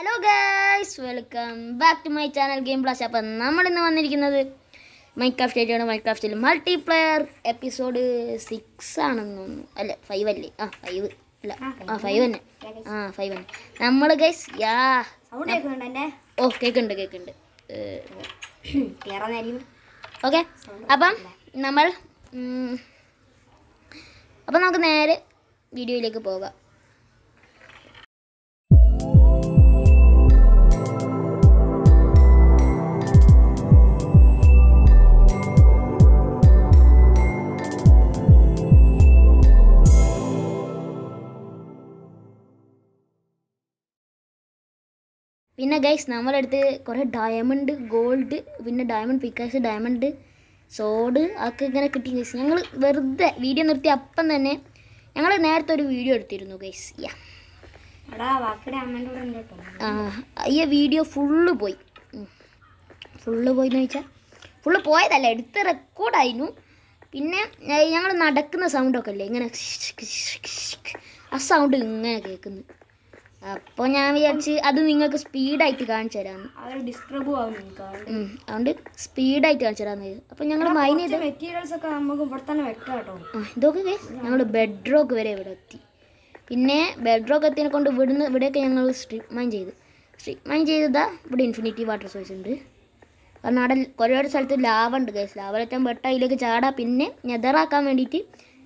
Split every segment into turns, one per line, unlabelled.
Hello guys welcome back to my channel game plus അപ്പം നമ്മൾ ഇന്ന് വന്നിരിക്കുന്നത് മൈക്രാഫ്റ്റ് ആയിട്ടാണ് മൈക്രാഫ്റ്റിൽ മൾട്ടിപ്ലെയർ എപ്പിസോഡ് സിക്സ് ആണെന്ന് തോന്നുന്നു അല്ല ഫൈവ് അല്ലേ ആ ഫൈവ് അല്ല ആ ഫൈവ് തന്നെ ആ ഫൈവ് തന്നെ നമ്മൾ ഗൈസ് യാ
സൗണ്ട് കേൾക്കുന്നുണ്ട് എൻ്റെ
ഓ കേൾക്കുന്നുണ്ട് കേൾക്കുന്നുണ്ട്
ക്ലിയർ ആണെന്നായിരിക്കും
ഓക്കെ അപ്പം നമ്മൾ ഉം, അപ്പം നമുക്ക് നേരെ വീഡിയോയിലേക്ക് പോകാം പിന്നെ ഗൈസ് നമ്മളടുത്ത് കുറേ ഡയമണ്ട് ഗോൾഡ് പിന്നെ ഡയമണ്ട് പിക്കാസ് ഡയമണ്ട് സോഡ് അതൊക്കെ ഇങ്ങനെ കിട്ടി ഗൈസ് ഞങ്ങൾ വെറുതെ വീഡിയോ നിർത്തി അപ്പം തന്നെ ഞങ്ങൾ നേരത്തെ ഒരു വീഡിയോ എടുത്തിരുന്നു ഗൈസ് യാ
എടാ വാക്കിടെ അമ്മേൻ്റെ കൂടെ ഉണ്ട് കേട്ടോ
ആ, ഈ വീഡിയോ ഫുള്ള് പോയി ഫുള്ള് പോയി എന്ന് വെച്ചാൽ ഫുള്ള് പോയതല്ല എടുത്ത് റെക്കോർഡായിരുന്നു പിന്നെ ഞങ്ങൾ നടക്കുന്ന സൗണ്ടൊക്കെ അല്ലേ ഇങ്ങനെ ആ സൗണ്ട് ഇങ്ങനെ കേൾക്കുന്നു അപ്പോൾ ഞാൻ വിചാരിച്ച് അത് നിങ്ങൾക്ക് സ്പീഡായിട്ട് കാണിച്ചു തരാമെന്ന്
അവർ ഡിസ്റ്റർബും ആവും നിങ്ങൾക്ക്
ഉം, അതുകൊണ്ട് സ്പീഡായിട്ട് കാണിച്ചു തരാമെന്ന് വിചാരിച്ചു. അപ്പോൾ ഞങ്ങൾ മൈൻ ചെയ്ത്
മെറ്റീരിയൽസ് ഒക്കെ നമുക്ക് ഇവിടെ തന്നെ വെക്കാം കേട്ടോ
ആ ഇതൊക്കെ ഞങ്ങൾ ബെഡ് റോക്ക് വരെ ഇവിടെ എത്തി പിന്നെ ബെഡ് റോക്ക് എത്തിയതിനെ കൊണ്ട് ഇവിടുന്ന് ഇവിടെയൊക്കെ ഞങ്ങൾ സ്ട്രിപ്പ് മൈൻ ചെയ്ത് സ്ട്രിപ്പ് മൈൻ ചെയ്തതാ ഇവിടെ ഇൻഫിനിറ്റി വാട്ടർ സോഴ്സ് ഉണ്ട് കാരണം അവിടെ ഒരുപാട് സ്ഥലത്ത് ലാവ ഉണ്ട് ഗൈസ് ലാവലെത്താൻ പെട്ട അതിലേക്ക് ചാടാ പിന്നെ നെതറാക്കാൻ വേണ്ടിയിട്ട്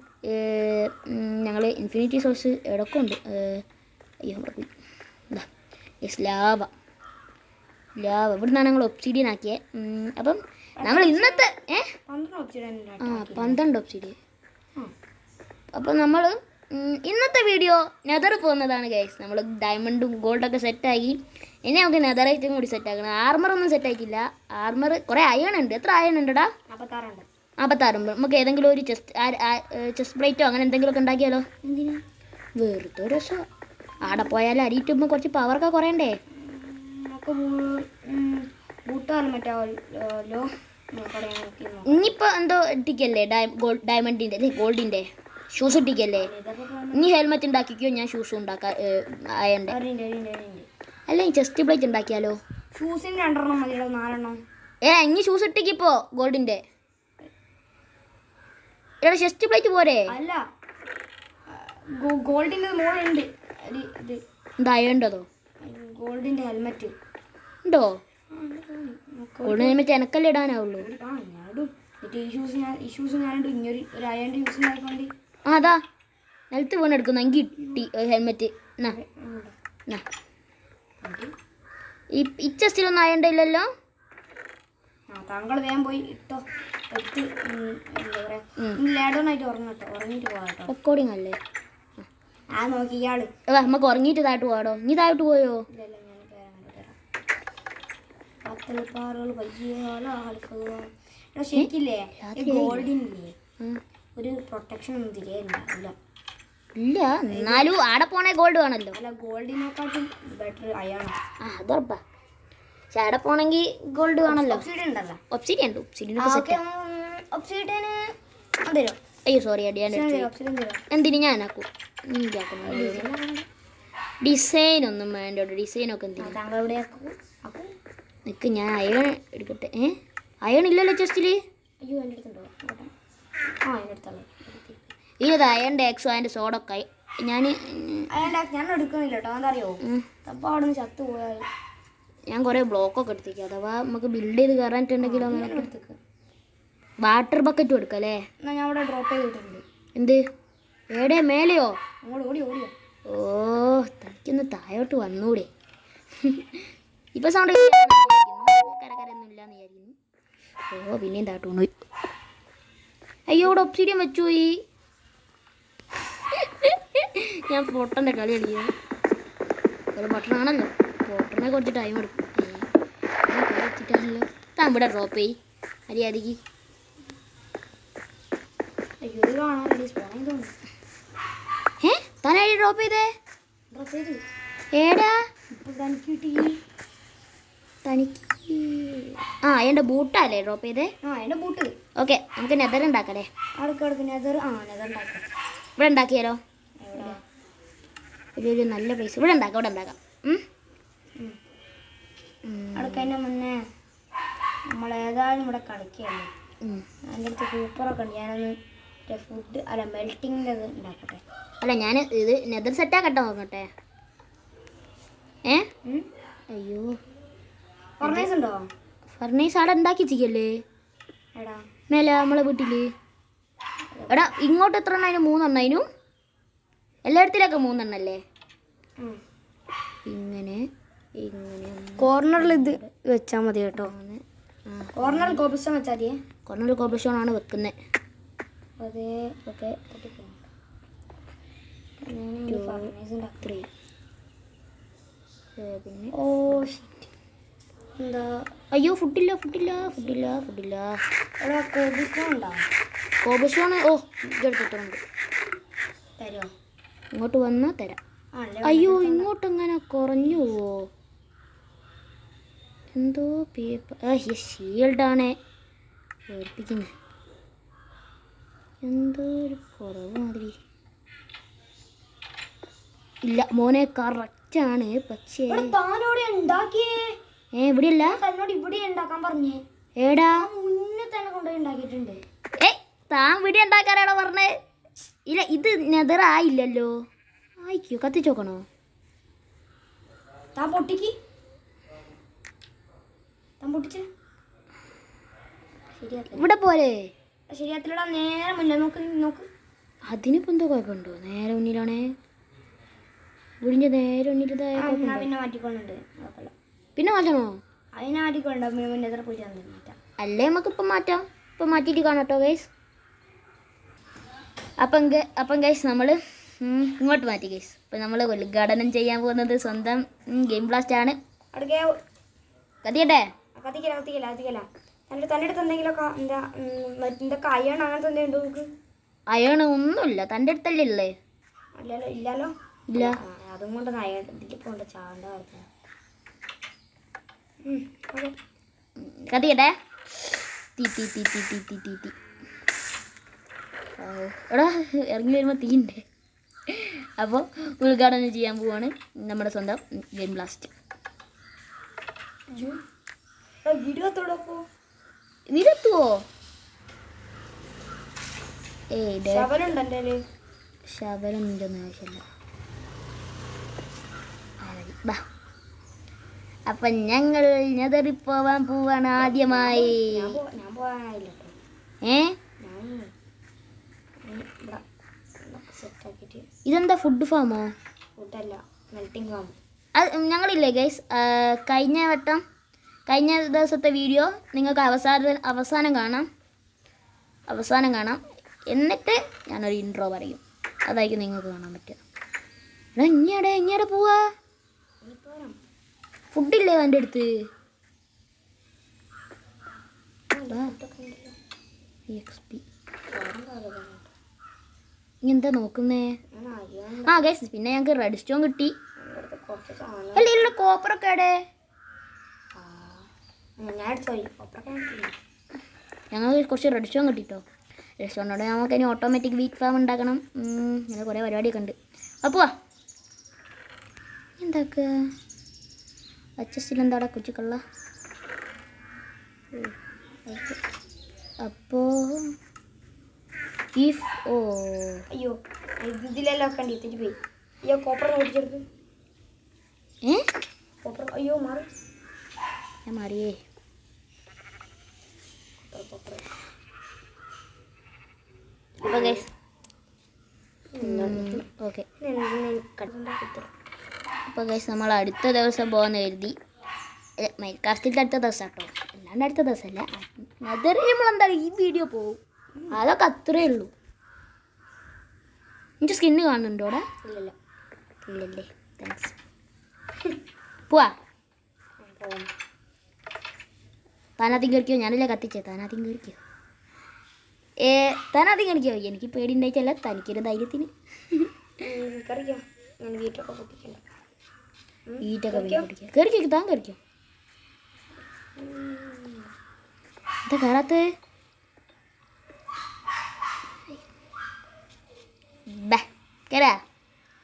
ഞങ്ങൾ ഇൻഫിനിറ്റി സോഴ്സ് എവിടെയൊക്കെ ഉണ്ട് ഏഹ്, അയ്യോ അവിടെ പോയി ഇതാ യെസ് ലാവ ലാവ ഇവിടുന്നാണ് ഞങ്ങൾ ഒപ്സിഡിയൻ ആക്കിയത് ഉം, അപ്പം ഞങ്ങൾ ഇന്നത്തെ ഏഹ്
പന്ത്രണ്ട് ഒപ്സിഡൻ
ആ പന്ത്രണ്ട് ഒപ്സിഡിയൻ അപ്പോൾ നമ്മൾ ഇന്നത്തെ വീഡിയോ നെതർ പോകുന്നതാണ് ഗൈസ് നമ്മൾ ഡയമണ്ടും ഗോൾഡൊക്കെ സെറ്റാക്കി ഇനി നമുക്ക് നെതറൈറ്റും കൂടി സെറ്റാക്കണം ആർമർ ഒന്നും സെറ്റ് ആക്കിയില്ല ആർമർ കുറേ അയൺ ഉണ്ട് എത്ര അയൺ ഉണ്ടടാ
നാൽപ്പത്താറുണ്ട്
നാൽപ്പത്താറുമ്പ് നമുക്ക് ഏതെങ്കിലും ഒരു ചെസ്റ്റ് ചെസ്റ്റ് ബ്രൈറ്റോ അങ്ങനെ എന്തെങ്കിലുമൊക്കെ ഉണ്ടാക്കിയാലോ
എന്തിനാ
വെറുതെ ഒരു രസം ആടെ പോയാൽ അരിയിട്ടുമ്പോൾ കുറച്ച് പവറൊക്കെ കുറയണ്ടേ
നമുക്ക് ബൂട്ടാലും മറ്റാവല്ലോ പറയാൻ നോക്കിയിരുന്നോ
ഇനിയിപ്പോൾ എന്തോ ഇട്ടിക്കല്ലേ ഡയ ഗോൾഡ് ഡയമണ്ടിൻ്റെ ഗോൾഡിൻ്റെ ഷൂസ് ഇട്ടിക്കല്ലേ
ഇതൊക്കെ
ഇനി ഹെൽമെറ്റ് ഉണ്ടാക്കിക്കോ ഞാൻ ഷൂസ് ഉണ്ടാക്കാം അയൻ്റെ
അറിയണ്ട് അറിയണ്ട് അറിയണ്ട്
അല്ല ഈ ചെസ്റ്റ് പ്ലേറ്റ് ഉണ്ടാക്കിയാലോ
ഷൂസിന് രണ്ടെണ്ണം മതിയോ നാലെണ്ണം
ഏ ഇനി ഷൂസ് ഇട്ടിക്കിപ്പോ ഗോൾഡിന്റെ എടാ ചെസ്റ്റ് പ്ലേറ്റ് പോരെ
അല്ല ഗോൾഡിൻ്റെ മോളുണ്ട് ഒരു ഇത്
എന്താ അയണ്ടതോ
ഗോൾഡിൻ്റെ ഹെൽമെറ്റ്
ഉണ്ടോ ഗോൾഡ് ഹെൽമെറ്റ് എനക്കല്ലേ ഇടാനാവുള്ളൂ
ആ ഞാനിടും എന്നിട്ട് ഈ ഷൂസ് ഞാൻ ഈ ഷൂസ് ഞാനിടും ഇങ്ങൊരു ഒരു അയൻ്റെ യൂസ് ഉണ്ടാക്കിക്കൊണ്ട്
ആ അതാ നിലത്ത് വീണെടുക്കുന്നു എങ്കിൽ ഇട്ടി ഹെൽമെറ്റ് എന്നാ എന്നാ ഈ ഈ ചെസ്റ്റിലൊന്നും അയണ്ടില്ലല്ലോ
ആ താങ്കൾ വേഗം പോയി ഇട്ടോ എടുത്ത് ഉം, എന്താ പറയുക ലേഡോണായിട്ട് ഉറങ്ങും കേട്ടോ ഉറങ്ങിയിട്ട് പോകാം കേട്ടോ
റെക്കോർഡിംഗ് അല്ലേ
ആ നോക്കി ഇയാള്
വാ നമുക്ക് ഉറങ്ങിയിട്ട് താഴോട്ട് പോകാടോ നീ താഴോട്ട് പോയോ
ഇല്ല ഇല്ല ഞാൻ പേരാൻ തരാം പത്തലപ്പാറുകൾ പയ്യ ആൾക്കുക എടാ ശരിക്കില്ലേ ഈ ഗോൾഡിനില്ലേ
ആ.
ഒരു പ്രൊട്ടക്ഷൻ ഒന്നും തിരികെ ഉണ്ടാവില്ല
ഇല്ല എന്നാലും ആടെ പോണേ ഗോൾഡ് വേണമല്ലോ
അല്ല ഗോൾഡിനെക്കാട്ടും ബെറ്റർ അയാണ്
ആ അത് ഉറപ്പാ പക്ഷെ ആടെ പോണെങ്കിൽ ഗോൾഡ് വേണമല്ലോ
ഒപ്സൈഡ് ഉണ്ടല്ലോ
ഒപ്സിഡിയൻ ഉണ്ട് ഒപ്സിഡിയൻ
ഓക്കെ ഒപ്സൈഡിന് തരുമോ
അയ്യോ സോറി അടിയാൻ
ഒപ്സൈഡൻ തരുമോ
എന്തിന് ഞാനാക്കും ഡിസൈൻ ഒന്നും വേണ്ട ഡിസൈൻ ഒക്കെ എന്തിനു
താങ്കൾ എവിടെ ആക്കും ആക്കും
നിക്ക് ഞാൻ അയൺ എടുക്കട്ടെ ഏ അയൺ ഇല്ലല്ലോ ചെസ്റ്റില്
അയ്യോ എൻ്റെ അടുത്തുണ്ടോ നോക്കട്ടെ. ആ എൻ്റെ അടുത്തുള്ള
ഇത് അയണിൻ്റെ എക്സോ അതിൻ്റെ സോഡൊക്കെ ഞാൻ
അയാളുടെ ഞാൻ എടുക്കുന്നില്ല കേട്ടോ എന്താ അറിയോ അപ്പോൾ അവിടെ നിന്ന് ചത്തു പോയാൽ
ഞാൻ കുറേ ബ്ലോക്കൊക്കെ എടുത്തേക്ക് അഥവാ നമുക്ക് ബിൽഡ് ചെയ്ത് കയറാനിട്ടുണ്ടെങ്കിലോ അങ്ങനെ
എടുത്തേക്ക്
വാട്ടർ ബക്കറ്റും എടുക്കല്ലേ
എന്നാൽ ഞാൻ അവിടെ ഡ്രോപ്പ് ചെയ്തിട്ടുണ്ട്
എന്ത് എവിടെ മേലെയോ
അങ്ങോട്ട് ഓടി ഓടിയോ
ഓ തനിക്കൊന്ന് താഴോട്ട് വന്നൂടെ ഇപ്പൊ സൗണ്ട് കരകരൊന്നും ഇല്ലാന്ന് വിചാരിക്കുന്നു ഓ പിന്നെയും താട്ട് കൊണ്ടുപോയി അയ്യോ ഇവിടെ ഒപ്സിഡിയം വെച്ചു പോയി ഞാൻ പൊട്ടൻ്റെ കളി കളിക്കുക ഒരു പൊട്ടനാണല്ലോ പൊട്ടനെ കുറച്ച് ടൈം എടുക്കും വെച്ചിട്ടാണല്ലോ താൻ ഇവിടെ ഡ്രോപ്പ് ചെയ് മര്യാദക്ക്
അയ്യോ ഇത് കാണാൻ വേണ്ടി സ്പോൺ ചെയ്തോണ്ട്
ഏ താനായി ഡ്രോപ്പ് ചെയ്തേ
ഡ്രോപ്പ് ചെയ്ത്
ഏടാ
ഇപ്പൊ തനിക്ക് കിട്ടി
തനിക്ക് ആ എൻ്റെ ബൂട്ടല്ലേ ഡ്രോപ്പ് ചെയ്തേ
ആ എൻ്റെ ബൂട്ട്
ഓക്കെ നമുക്ക് നെതർ ഉണ്ടാക്കല്ലേ
അടുക്ക് അടുക്ക് നെതർ ആ നെതർ ഉണ്ടാക്കാം
ഇവിടെ ഉണ്ടാക്കിയാലോ
എവിടെ
ഒരു ഒരു നല്ല പ്ലേസ് ഇവിടെ ഉണ്ടാക്കാം ഇവിടെ ഉണ്ടാക്കാം ഉം?
ഉം. അതിൻ്റെ മുന്നേ നമ്മൾ ഏതായാലും ഇവിടെ കളിക്കുകയല്ലേ
ഉം.
അതിൻ്റെ അടുത്ത് കൂപ്പറൊക്കെ ഉണ്ട് ഞാനൊന്ന് ഫുഡ് അല്ല മെൽറ്റിങ്ങിൻ്റെ ഇത് ഉണ്ടാക്കട്ടെ
അല്ല ഞാൻ ഇത് നെതർ സെറ്റാക്കട്ടെ നോക്കട്ടെ ഏ
ഉം?
അയ്യോ
ഫർണേസ് ഉണ്ടോ
ഫർണീസ് അവിടെ ഉണ്ടാക്കി വെച്ചിക്കല്ലേ
എടാ
മേലെ നമ്മളെ വീട്ടില് എടാ ഇങ്ങോട്ട് എത്ര എണ്ണ മൂന്നെണ്ണ അതിനു എല്ലായിടത്തിലൊക്കെ മൂന്നെണ്ണല്ലേ
ഉം.
ഇങ്ങനെ ഇങ്ങനെ
കോർണറിൽ ഇത് വെച്ചാൽ മതി കേട്ടോ
മൂന്ന് ആ
കോർണറിൽ കോപ്പിസ്റ്റം വെച്ചാൽ മതിയേ
കൊറോണ കോർപ്പറേഷൻ ആണ് വെക്കുന്നത്
അതേ
ഓക്കെ
ഫർണേസ് ഉണ്ടാക്കാം
ത്രീ പിന്നെ
ഓ shit. എന്താ
അയ്യോ ഫുഡില്ല ഫുഡില്ല ഫുഡില്ല ഫുഡില്ല
എടാ കോപ്പിസ്റ്റം ഉണ്ടോ
കോർപ്പറേഷൻ ഓ ഇതെടുത്തിട്ടുണ്ട്
തരുമോ
ഇങ്ങോട്ട് വന്ന് തരാം
ആ അല്ലേ
അയ്യോ ഇങ്ങോട്ട് എങ്ങനെ കുറഞ്ഞു പോവോ എന്തോ പേപ്പർ ഷീൽഡാണേ വേർപ്പിക്കുന്നത് എന്തോ ഒരു കുറവ് മാതിരി ഇല്ല മോനെ കറക്റ്റാണ് പക്ഷേ
ഇവിടെ താനോടെ ഉണ്ടാക്കിയേ
ഏ ഇവിടെയല്ല
തന്നോട് ഇവിടെ ഉണ്ടാക്കാൻ പറഞ്ഞേ
ഏടാ
ആ മുന്നേ തന്നെ കൊണ്ടുപോയി ഉണ്ടാക്കിയിട്ടുണ്ട്
ഏ താൻ ഇവിടെ ഉണ്ടാക്കാനാണോ പറഞ്ഞേ ഇല്ല ഇത് നെതറായില്ലല്ലോ ആയിക്കോ കത്തിച്ച് നോക്കണോ
താൻ പൊട്ടിക്ക് താൻ പൊട്ടിച്ച് ശരിയാത്തില്ല
ഇവിടെ പോലെ
ശരിയാത്തില്ലടാ നേരെ മുന്നേ നോക്ക് നോക്ക്
അതിനിപ്പോ എന്തോ കുഴപ്പമുണ്ടോ നേരെ മുന്നിലാണേ വീടിന്റെ നേരെ മുന്നിലിതായ
ആ, എന്നാ
കുഴപ്പമുണ്ടോ
പിന്നെ മാറ്റിക്കൊണ്ടുണ്ട് കുഴപ്പമില്ല
പിന്നെ മാറ്റണോ
അതിനെ മാറ്റിക്കൊണ്ടോ പിന്നെ മുന്നേ എത്ര പോയി തന്നെ മാറ്റാം
അല്ലേ നമുക്ക് ഇപ്പം മാറ്റാം ഇപ്പം മാറ്റിയിട്ട് കാണാട്ടോ ഗൈസ് അപ്പം ഗ- അപ്പം ഗൈസ് നമ്മൾ ഇങ്ങോട്ട് മാറ്റി ഗൈസ് ഇപ്പം നമ്മൾ ഉദ്ഘാടനം ചെയ്യാൻ പോകുന്നത് സ്വന്തം ഗെയിം ബ്ലാസ്റ്റ് ആണ്
അടുക്കേ
കത്തിയട്ടെ
കത്തിക്കല കത്തിക്കല കത്തിക്കല എൻ്റെ തന്നെ അടുത്ത് എന്തെങ്കിലുമൊക്കെ എന്താ ഉം, മറ്റേ കയ്യാണ് അങ്ങനത്തെ എന്തെങ്കിലും ഉണ്ടോ നോക്ക്
അയണ് ഒന്നുമില്ല തൻ്റെ അടുത്തല്ലേ ഉള്ളേ
അല്ലല്ലോ ഇല്ലല്ലോ
ഇല്ല
ആ, അതും കൊണ്ട് നയ ഇതിലിപ്പോൾ ഉണ്ട് ചാണ്ട കാലത്ത് ഓക്കെ
കത്തിയട്ടെ തീ തീ തീ തീ തീ തീ തീ തീ ഓ, എടാ ഇറങ്ങി വരുമ്പോൾ തീയുണ്ട് അപ്പോൾ ഉദ്ഘാടനം ചെയ്യാൻ പോവാണ് നമ്മുടെ സ്വന്തം ഗെയിം ബ്ലാസ്റ്റ്
വീഡിയോ തൊടപ്പോ
നിരത്തുവോ ഏയ് ഡേ
ശവനുണ്ട് എൻ്റെ കയ്യില്.
ശബരമിൻ്റെ ഒന്നും ആവശ്യമില്ല ആ മതി. ബാ അപ്പം ഞങ്ങൾ ഞെതറിപ്പോവാൻ പോവാണ് ആദ്യമായി
ഞാൻ പോ- ഞാൻ പോകാനായില്ല കേട്ടോ
ഏ
ഞാൻ ഇവിടെ സെറ്റാക്കിയിട്ട്
ഇതെന്താ ഫുഡ് ഫാമോ
ഫുഡല്ല മെൽറ്റിംഗ് ഫാം
അത് ഞങ്ങളില്ലേ ഗൈസ് കഴിഞ്ഞ വട്ടം കഴിഞ്ഞ ദിവസത്തെ വീഡിയോ നിങ്ങൾക്ക് അവസാന അവസാനം കാണാം അവസാനം കാണാം എന്നിട്ട് ഞാനൊരു ഇൻട്രോ പറയും അതായിരിക്കും നിങ്ങൾക്ക് കാണാൻ പറ്റുക എടാ ഇങ്ങടെ ഇങ്ങടെ പോവാ ഫുഡില്ലേ എൻ്റെ അടുത്ത് എക്സ് പി എന്താ നോക്കുന്നേ
ഞാൻ അറിയാൻ
ആ ഗൈസ് പിന്നെ ഞങ്ങൾക്ക് റെഡ് സ്റ്റോൺ കിട്ടി
ഇവിടുത്തെ കുറച്ച് സാധനം
അല്ല ഇല്ല കോപ്പറൊക്കെ എടേ
ആ, ഞാൻ എടുത്തു പോയി അപ്പുറം എടുത്തില്ല
ഞങ്ങൾക്ക് കുറച്ച് റെഡ് സ്റ്റോൺ കിട്ടിട്ടോ റെഡ് സ്റ്റോണിനോട് നമുക്ക് ഇനി ഓട്ടോമാറ്റിക് വീറ്റ് ഫാം ഉണ്ടാക്കണം ഉം, അങ്ങനെ കുറേ പരിപാടിയൊക്കെ ഉണ്ട് അപ്പോൾ എന്താക്കുക അച്ചസ്റ്റിൽ എന്താടാ കൊച്ചുക്കള്ള അപ്പോൾ ഇഫ് ഓ
അയ്യോ ഇത് ഇതിലെല്ലാം ഒക്കെ ഉണ്ട് ഇത്തിരി പോയി അയ്യോ കോപ്പർ ഓടിച്ചെടുത്ത്
ഏ
കോപ്പർ അയ്യോ മാറി
ഞാൻ മാറിയേ
കോപ്പർ
അപ്പോൾ ഗൈസ് ഓക്കെ അപ്പോൾ ഗൈസ് നമ്മൾ അടുത്ത ദിവസം പോകുന്ന കരുതി മൈക്കാസ്റ്റിൻ്റെ അടുത്ത ദിവസം കേട്ടോ അല്ലാണ്ട് അടുത്ത ദിവസമല്ല അതിൽ നമ്മളെന്താ ഈ വീഡിയോ പോകും അതൊക്കെ അത്രേ ഉള്ളൂ എനിക്ക് സ്കിന്ന് കാണുന്നുണ്ടോ അവിടെ
ഇല്ലല്ല
ഇല്ലല്ലേ താങ്ക്സ് പോവാ
പോകാം
താനാദ്യം കയറിക്കോ ഞാനല്ലേ കത്തിച്ചേ താനാദ്യം കയറിക്കോ ഏ താനാദ്യം കയറിക്കോ എനിക്ക് പേടി ഉണ്ടായിട്ടല്ല തനിക്കൊരു ധൈര്യത്തിന്
കറിക്കാം ഞാൻ വീട്ടൊക്കെ പൊട്ടിക്കണ്ട
ഈറ്റൊക്കെ വീട് പിടിക്കുക കയറിക്കോ താൻ കയറിക്കോ എന്താ കയറാത്തത് ബാ കേറാ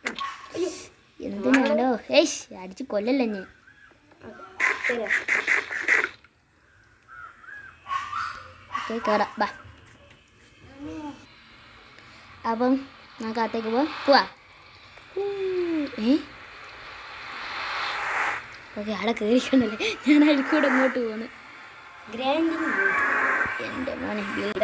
എന്തിനാണോ ഏയ് അടിച്ച് കൊല്ലല്ലേ ഞാൻ
തരാം
ഓക്കെ കയറാം ബാ അപ്പം നമുക്ക് അകത്തേക്ക് പോവാം പോവാ ഏ ഓക്കെ അവിടെ കയറിക്കണല്ലേ ഞാൻ അതിൽ കൂടെ അങ്ങോട്ട് പോകുന്നു
ഗ്രാൻഡിങ്
എൻ്റെ മോനെ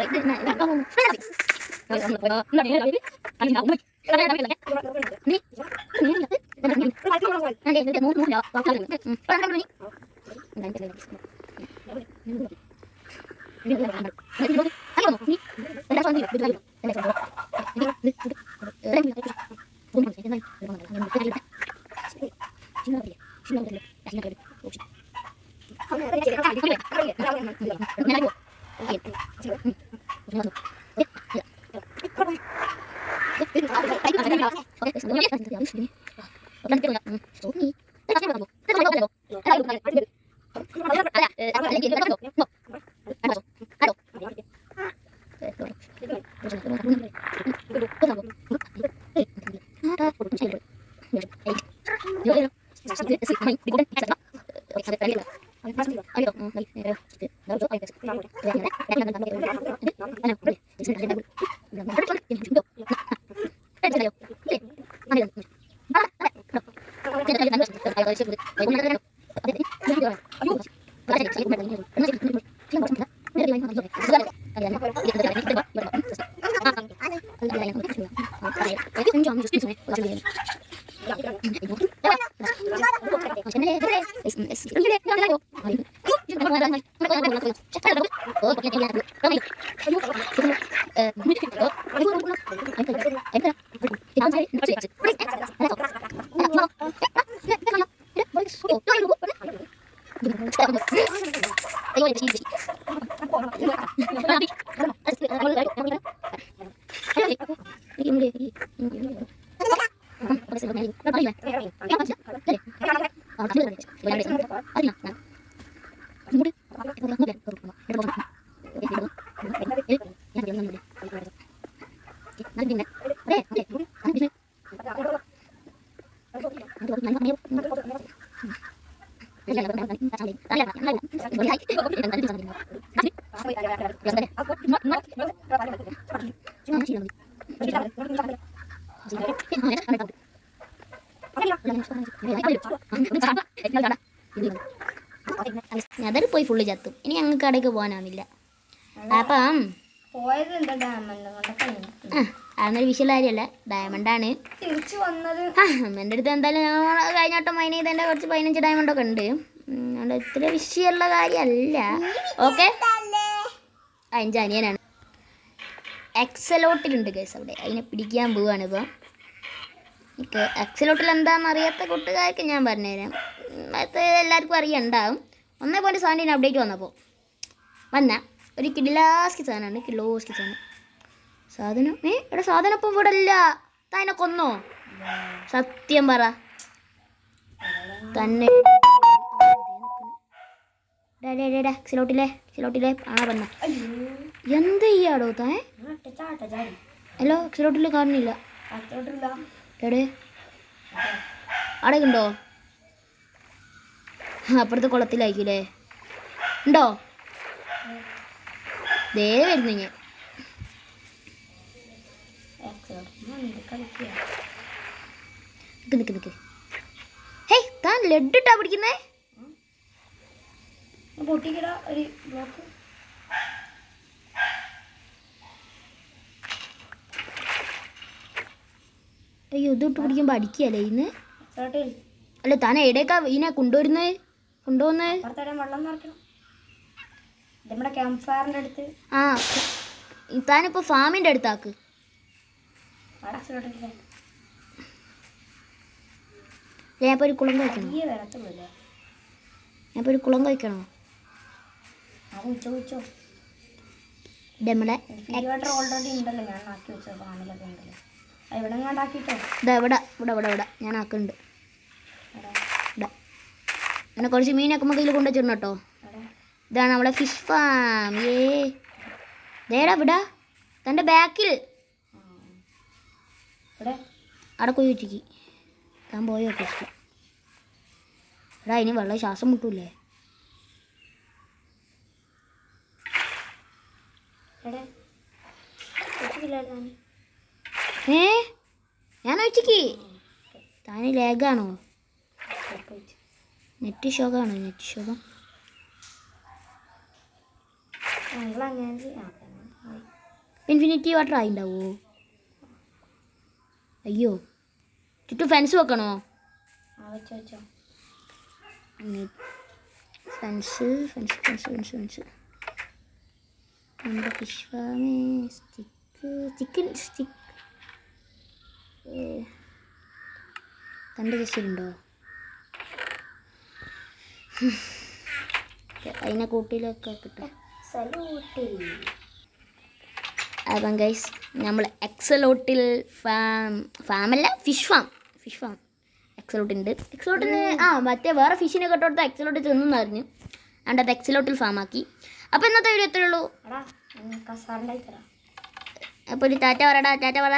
അതിൽ പോയി ഫുള്ള് ചത്തും ഇനി ഞങ്ങൾക്ക് കടയ്ക്ക് പോകാനാവില്ല അപ്പം
പോയത് എന്താ ഡയമണ്ട് കൊണ്ടൊക്കെ
ആ, അതൊന്നൊരു വിഷയമുള്ള കാര്യമല്ല ഡയമണ്ടാണ്
തിരിച്ചു വന്നത്
ആ എൻ്റെ അടുത്ത് എന്തായാലും ഞങ്ങൾ കഴിഞ്ഞ വട്ടം മൈൻ ചെയ്തതിൻ്റെ കുറച്ച് പതിനഞ്ച് ഡയമണ്ടൊക്കെ ഉണ്ട് ഉം, അതുകൊണ്ട് ഇത്ര വിഷയമുള്ള കാര്യമല്ല ഓക്കെ അഞ്ച് അനിയനാണ് എക്സലോട്ടിലുണ്ട് കേസ് അവിടെ അതിനെ പിടിക്കാൻ പോവാണ് ഇപ്പം എനിക്ക് എക്സലോട്ടിൽ എന്താണെന്ന് അറിയാത്ത കൂട്ടുകാർക്ക് ഞാൻ പറഞ്ഞുതരാം ഉം, അത് എല്ലാവർക്കും അറിയണ്ടാവും ഒന്നേ പോയിൻറ്റ് സെവൻറ്റീൻ അപ്ഡേറ്റ് വന്നപ്പോൾ വന്ന ഒരു കിഡിലാസ്കി സാധനമാണ് കിലോസ്കി സാധനം സാധനം ഏ ഇവിടെ സാധനം ഇപ്പം ഇവിടെ ഇല്ല താനെ കൊന്നോ സത്യം പറ തന്നെ ഡേ, ഡേ, ഡേ, ഡേ, സിലോട്ടിലെ സിലോട്ടിലെ ആ പറഞ്ഞ എന്ത് ചെയ്യാടോ താൻ
ചാട്ട ചാടി
ഹലോ സിലോട്ടിൽ കാണുന്നില്ല
അത്തോട്ടില്ല
എവിടെ അവിടെ ഉണ്ടോ അപ്പുറത്തെ കുളത്തിലായിരിക്കൂലേ ഉണ്ടോ ദേ വരുന്നു ഞാൻ
കളിക്കുക
നിക്ക് നിക്ക് നിക്ക് ഹേയ് താൻ ലഡ് ഇട്ടാ പിടിക്കുന്നേ
പൊട്ടിക്കട ഒരു ബ്ലോക്ക്
അയ്യോ ഇത് ഇട്ട് പിടിക്കുമ്പോൾ അടിക്കുകയല്ലേ ഇന്ന്
ചേട്ടിൽ
അല്ല താൻ എവിടേക്കാ ഇതിനെ കൊണ്ടുവരുന്നത് കൊണ്ടുപോകുന്നത്
പുറത്തേടെ വെള്ളം നിറയ്ക്കണം ഇത് നമ്മുടെ ക്യാമ്പ് ഫയറിൻ്റെ അടുത്ത്
ആ താനിപ്പോൾ ഫാമിൻ്റെ അടുത്താക്ക്
അവിടെ ചേട്ടില്ലേ
ഞാൻ ഇപ്പോൾ ഒരു കുളം കഴിക്കണോ
ഈ വരത്തുള്ളൂ
ഞാൻ ഇപ്പോൾ ഒരു കുളം കഴിക്കണോ
അത് ഉച്ച ഉച്ചോ
ഇത് നമ്മുടെ
ഫീവാട്ടർ ഓൾറെഡി ഉണ്ടല്ലോ ഞാൻ ആക്കി വെച്ചോ ഫാമിലൊക്കെ ഉണ്ടല്ലോ അത് ഇവിടെ കണ്ടാക്കിട്ടോ
ഇതാ ഇവിടെ ഇവിടെ ഇവിടെ ഇവിടെ ഞാൻ ആക്കുന്നുണ്ട് ഇവിടെ പിന്നെ കുറച്ച് മീനൊക്കെ നമുക്ക് ഇതിൽ കൊണ്ടുവച്ചിരുന്നു കേട്ടോ ഇതാണ് നമ്മളെ ഫിഷ് ഫാം ഏ ദേടാ വിടാ തൻ്റെ ബാക്കിൽ
ഇവിടെ
അവിടെ പോയി വെച്ചിക്ക് താൻ പോയോ ഫസ്റ്റ് എടാ ഇനി വെള്ളം ശ്വാസം മുട്ടൂലേ ലാഗാണോ നെറ്റ് ശോകമാണോ നെറ്റ് ശോകം
ഞങ്ങളങ്ങനെ ചെയ്യാം
ഇൻഫിനിറ്റി വാട്ടർ ആയിണ്ടാവോ അയ്യോ ചുറ്റും ഫെൻസ് വെക്കണോ
ആ വെച്ചോ വെച്ചോ
fence fence fence fence fence നമ്മുടെ fish farm stick chicken stick കണ്ട് ജസ്റ്റിലുണ്ടോ അതിനെ കൂട്ടിലൊക്കെ കിട്ടും
സലൂട്ടിൽ
അപ്പം ഗൈസ് നമ്മൾ എക്സലോട്ടിൽ ഫാം ഫാമല്ല fish farm fish farm axolotl ഉണ്ട് എക്സലോട്ടിന് ആ മറ്റേ വേറെ ഫിഷിനെ കെട്ടോടത്ത് എക്സലോട്ട് തിന്നുന്നായിരുന്നു അതുകൊണ്ട് അത് എക്സലോട്ടിൽ ഫാം ആക്കി അപ്പോൾ ഇന്നത്തെ വീഡിയോ എത്രയേ ഉള്ളൂ
എടാ കസാറിൻ്റെ തരാം
അപ്പോൾ ഒരു ടാറ്റ പറടാ ടാറ്റ പറ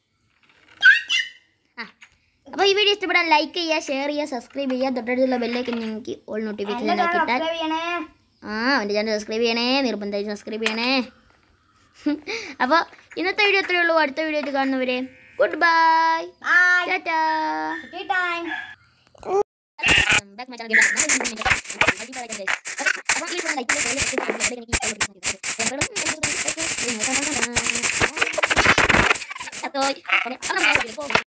ആ അപ്പോൾ ഈ വീഡിയോ ഇഷ്ടപ്പെടാൻ ലൈക്ക് ചെയ്യുക ഷെയർ ചെയ്യുക സബ്സ്ക്രൈബ് ചെയ്യുക തൊട്ടടുത്തുള്ള ബെല്ലേക്ക് നിങ്ങൾക്ക് ഓൾ നോട്ടിഫിക്കേഷൻ
എൻ്റെ
കിട്ടാൻ
സബ്സ്ക്രൈബ് ചെയ്യണേ
ആ എൻ്റെ ചാനൽ സബ്സ്ക്രൈബ് ചെയ്യണേ നിർബന്ധമായും സബ്സ്ക്രൈബ് ചെയ്യണേ അപ്പോൾ ഇന്നത്തെ വീഡിയോ എത്രയേ ഉള്ളൂ അടുത്ത വീഡിയോ കാണുന്നവരെ good bye
bye
tata
time
back my channel again. അപ്പോൾ ഈ ഫോൺ ലൈക്ക് ചെയ്ത് അപ്പോൾ